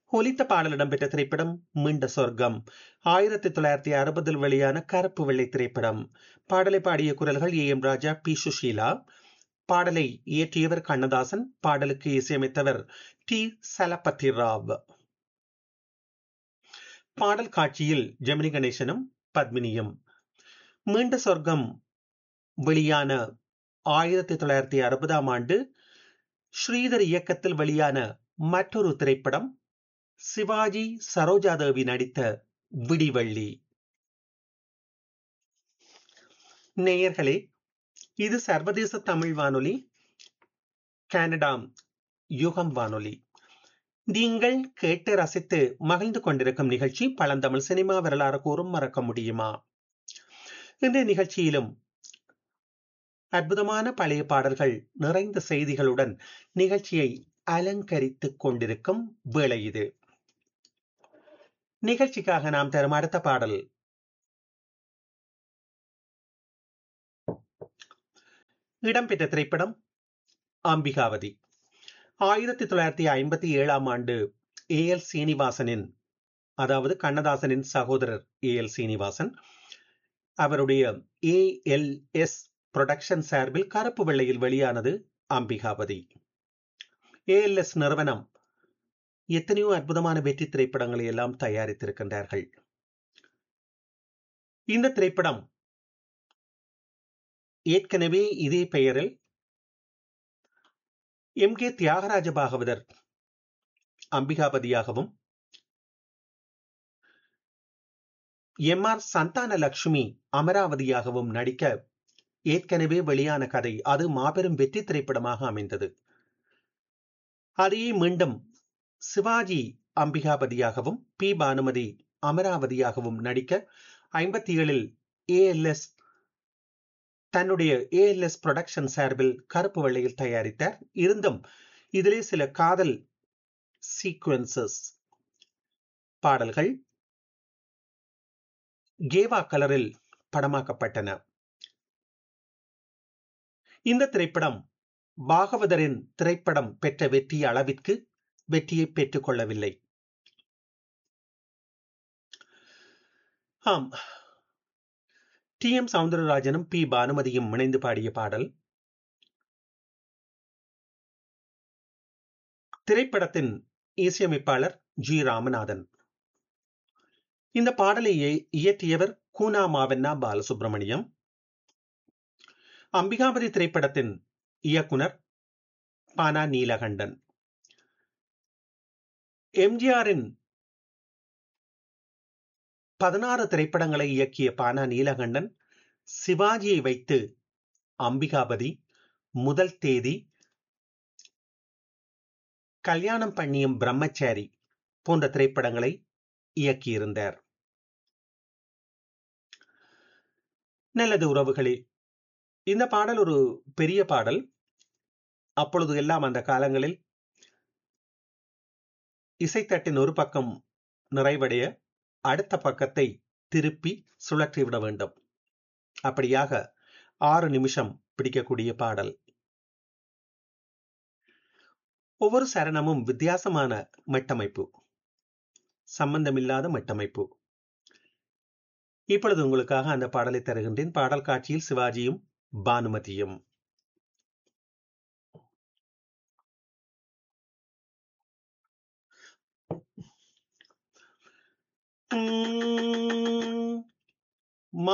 ஒலித்த பாடல் இடம்பெற்ற திரைப்படம் மீண்ட சொர்க்கம் ஆயிரத்தி தொள்ளாயிரத்தி அறுபதில் வெளியான கருப்பு வெள்ளை திரைப்படம் பாடலை பாடிய குரல்கள் A M Raja P Susheela பாடலை இயற்றியவர் கண்ணதாசன் பாடலுக்கு இசையமைத்தவர் டி சலபதி ராவ் பாடல் காட்சியில் ஜெமினி கணேசனும் பத்மினியும் மீண்ட சொர்க்கம் வெளியான ஆயிரத்தி தொள்ளாயிரத்தி அறுபதாம் ஆண்டு ஸ்ரீதர் இயக்கத்தில் வெளியான மற்றொரு திரைப்படம் சிவாஜி சரோஜாதேவி நடித்த விடிவள்ளி நேயர்களே இது சர்வதேச தமிழ் வானொலி கனடா யுகம் வானொலி நீங்கள் கேட்டு ரசித்து மகிழ்ந்து கொண்டிருக்கும் நிகழ்ச்சி பழந்தமிழ் சினிமா வரலாறு கூறும் மறக்க முடியுமா இன்றைய நிகழ்ச்சியிலும் அற்புதமான பழைய பாடல்கள் நிறைந்த செய்திகளுடன் நிகழ்ச்சியை அலங்கரித்துக் கொண்டிருக்கும் வேளை இது நிகழ்ச்சிக்காக நாம் தரும் அடுத்த பாடல் இடம்பெற்ற திரைப்படம் அம்பிகாவதி ஆயிரத்தி தொள்ளாயிரத்தி ஐம்பத்தி ஏழாம் ஆண்டு ஏ எல் சீனிவாசனின் அதாவது கண்ணதாசனின் சகோதரர் ஏ எல் சீனிவாசன் அவருடைய ஏ எல் எஸ் புரொடக்ஷன் சார்பில் கருப்பு வெள்ளையில் வெளியானது அம்பிகாபதி ஏஎல்எஸ் நிறுவனம் எத்தனையோ அற்புதமான வெற்றி திரைப்படங்களை எல்லாம் தயாரித்திருக்கின்றார்கள் இந்த திரைப்படம் ஏற்கனவே இதே பெயரில் எம் கே தியாகராஜ பாகவதர் அம்பிகாபதியாகவும் எம் ஆர் சந்தான லட்சுமி அமராவதியாகவும் நடிக்க ஏற்கனவே வெளியான கதை அது மாபெரும் வெற்றி திரைப்படமாக அமைந்தது அதையே மீண்டும் சிவாஜி அம்பிகாபதியாகவும் பி பானுமதி அமராவதியாகவும் நடிக்க ஐம்பத்தி ஏழில் ஏஎல்எஸ் தன்னுடைய ஏஎல்எஸ் புரொடக்ஷன் சார்பில் கருப்பு வெள்ளையில் தயாரித்தார் இருந்தும் இதிலே சில காதல் சீக்வன்சஸ் பாடல்கள் கேவா கலரில் படமாக்கப்பட்டன இந்த திரைப்படம் பாகவதரின் திரைப்படம் பெற்ற வெற்றி அளவிற்கு வெற்றியை பெற்றுக் கொள்ளவில்லை ஆம் டி எம் சவுந்தரராஜனும் பி பானுமதியும் இணைந்து பாடிய பாடல் திரைப்படத்தின் இசையமைப்பாளர் ஜி ராமநாதன் இந்த பாடலை இயற்றியவர் கூனா மாவண்ணா பாலசுப்ரமணியம் அம்பிகாபதி திரைப்படத்தின் இயக்குனர் பானா நீலகண்டன் எம்ஜிஆரின் பதினாறு திரைப்படங்களை இயக்கிய பானா நீலகண்டன் சிவாஜியை வைத்து அம்பிகாபதி முதல் தேதி கல்யாணம் பண்ணியும் பிரம்மச்சாரி போன்ற திரைப்படங்களை இயக்கியிருந்தார் நல்லது உறவுகளே இந்த பாடல் ஒரு பெரிய பாடல் அப்பொழுது எல்லாம் அந்த காலங்களில் இசைத்தட்டின் ஒரு பக்கம் நிறைவடைய அடுத்த பக்கத்தை திருப்பி சுழற்றிவிட வேண்டும் அப்படியாக ஆறு நிமிஷம் பிடிக்கக்கூடிய பாடல் ஒவ்வொரு சரணமும் வித்தியாசமான மெட்டமைப்பு சம்பந்தமில்லாத மெட்டமைப்பு இப்பொழுது உங்களுக்காக அந்த பாடலை தருகின்றேன் பாடல் காட்சியில் சிவாஜியும் பானுமதியும்